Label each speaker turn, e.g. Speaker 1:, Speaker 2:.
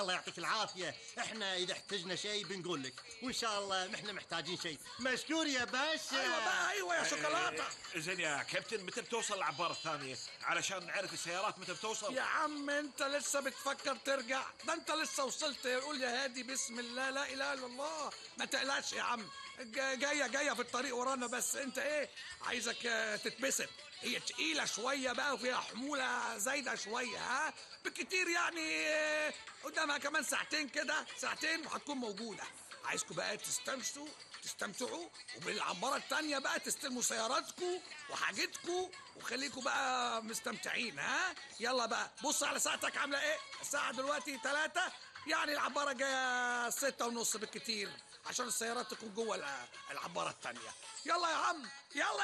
Speaker 1: الله يعطيك العافية احنا اذا احتجنا شيء بنقول لك وان شاء الله ما احنا محتاجين شيء مشكور يا باشا
Speaker 2: ايوه بقى ايوه يا شوكولاته
Speaker 3: إيه، زين يا كابتن متى بتوصل العبارة الثانية علشان نعرف السيارات متى بتوصل
Speaker 2: يا عم انت لسه بتفكر ترجع ده انت لسه وصلت قول يا هادي بسم الله لا اله الا الله ما تقلقش يا عم جا- جايه جايه في الطريق ورانا بس انت ايه عايزك اه، تتبسط هي تقيلة شوية بقى وفيها حمولة زايدة شوية ها بالكتير يعني اه، قدامها كمان ساعتين كده ساعتين وهتكون موجودة عايزكم بقى تستمتعوا تستمتعوا وبالعمارة التانية بقى تستلموا سياراتكم وحاجتكم وخليكم بقى مستمتعين ها يلا بقى بص على ساعتك عاملة ايه الساعة دلوقتي ثلاثة يعني العبارة جاية ستة ونص بالكتير عشان السيارات تكون جوه الع- العبارة التانية يلا يا عم يلا